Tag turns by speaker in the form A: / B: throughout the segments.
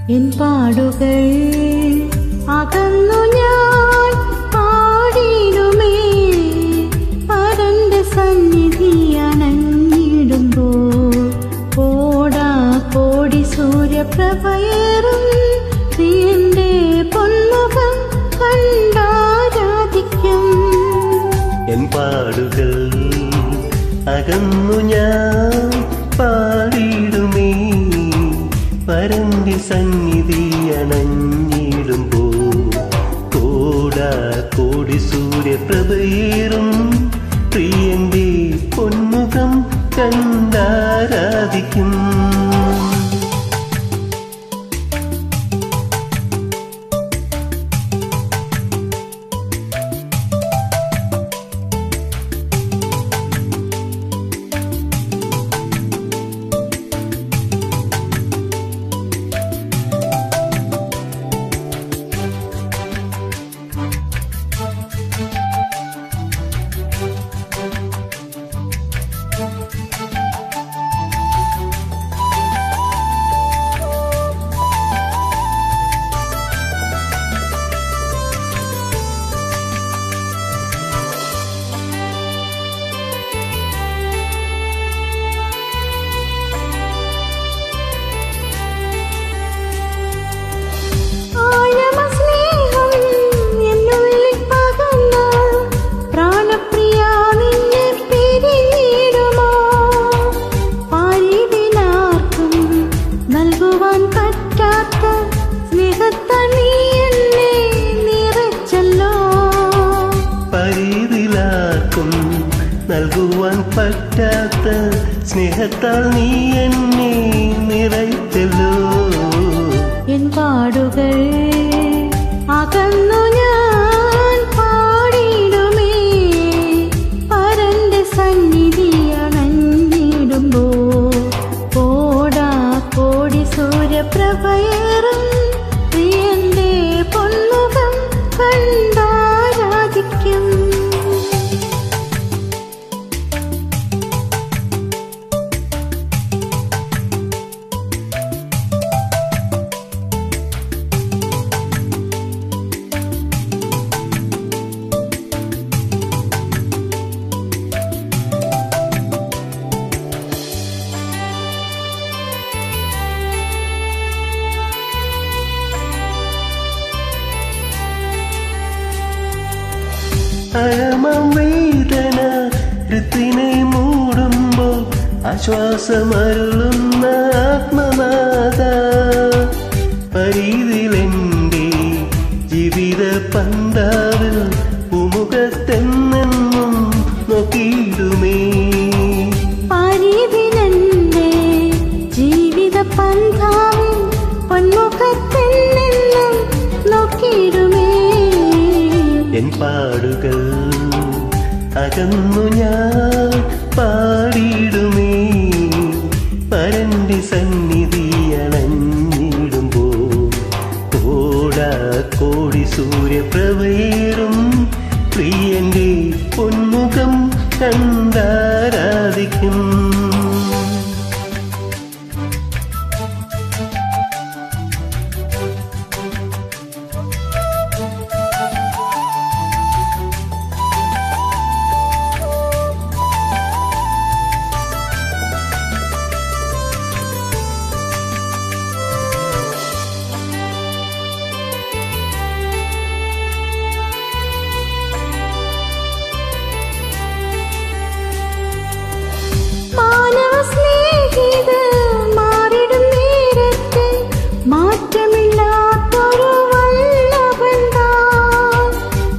A: N പാടുകൾ അകന്നു ഞാൻ പാടിയിടുമേ പരന്റെ സന്നിധി അണഞ്ഞിടുമ്പോൾ കോടാ കോടി സൂര്യപ്രഭയേറും നീന്റെ പൊന്മുഖം കണ്ടാരാധിക്കും
B: എൻ പാടുകൾ അകന്നു ഞാൻ പാടിയിടുമേ പരന്റെ സന്നിധി അണഞ്ഞിടുമ്പോ കോടാ കോടി സൂര്യപ്രഭയേറും പ്രിയന്റെ പൊന്മുഖം കണ്ടാരാധിക്കും
A: ആഴമ സ്നേഹം എന്നുള്ളിൽ പകർന്ന പ്രാണപ്രിയ നിന്നെ പിരിഞ്ഞിടുമോ പാരിതിലാർക്കും നൽകുവാൻ പറ്റാത്ത സ്നേഹത്താൽ നീ എന്നെ നിറച്ചല്ലോ
B: പരിതിലാക്കും നൽകുവാൻ പറ്റാത്ത സ്നേഹത്താൽ നീ എന്നെ നിറയ്ച്ചല്ലോ
A: എൻ പാടുകൾ അകന്നു ഞാൻ പാടിയിടുമേ പരന്റെ സന്നിധി അണഞ്ഞിടുമ്പോ കോടാ കോടി സൂര്യപ്രഭയേറും പ്രിയന്റെ പൊന്മുഖം കണ്ടാരാധിക്കും
B: അഴമം വേദന ഹൃത്തിനെ മൂടുമ്പോൾ ആശ്വാസമരുളുന്ന ആത്മനാഥ പരീതിലെൻ്റെ ജീവിത പന്താവിൽ ഉമുഖത്തെന്നെന്നും നോക്കിയിടുമേ
A: പാരീതിലെന്റെ ജീവിത പന്ഥാവിൽ പൊന്മുഖത്തെന്നെന്നും നോക്കിയിടുമേ
B: എൻ പാടുകൾ അകന്നു ഞാൻ പാടിയിടുമേ പരന്റെ സന്നിധി അണഞ്ഞിടുമ്പോ കോടാ കോടി സൂര്യപ്രഭയേറും പ്രിയന്റെ പൊന്മുഖം കണ്ടാരാധിക്കും
A: മാനവ സ്നേഹിത മാറിടും നേരത്ത് മാറ്റമില്ലാത്തൊരു വല്ലഭൻ താൻ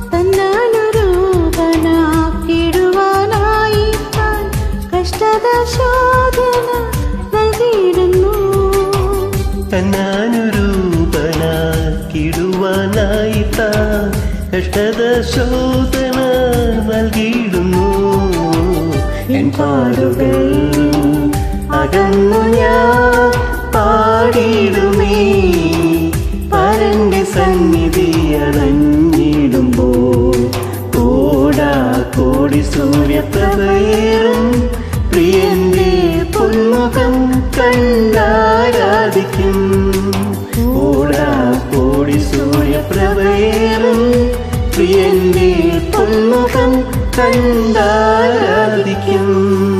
A: തന്നനുരൂപനാക്കിടുവാനായി താൻ കഷ്ടത ശോധന നൽകിയിടുന്നു
B: തന്നാനുരൂപനാക്കിടുവാനായി താ കഷ്ടത ശോധന നൽകിയിടുന്നു എൻ പാടുകൾ അകന്നു ഞാൻ പാടിയിടുമേ പരന്റെ സന്നിധി അണഞ്ഞിടുമ്പോൾ കോടാ കോടി സൂര്യപ്രഭയേറും പ്രിയന്റെ പൊന്മുഖം കണ്ടാരാധിക്കും ഓ കണ്ടാരാധിക്കും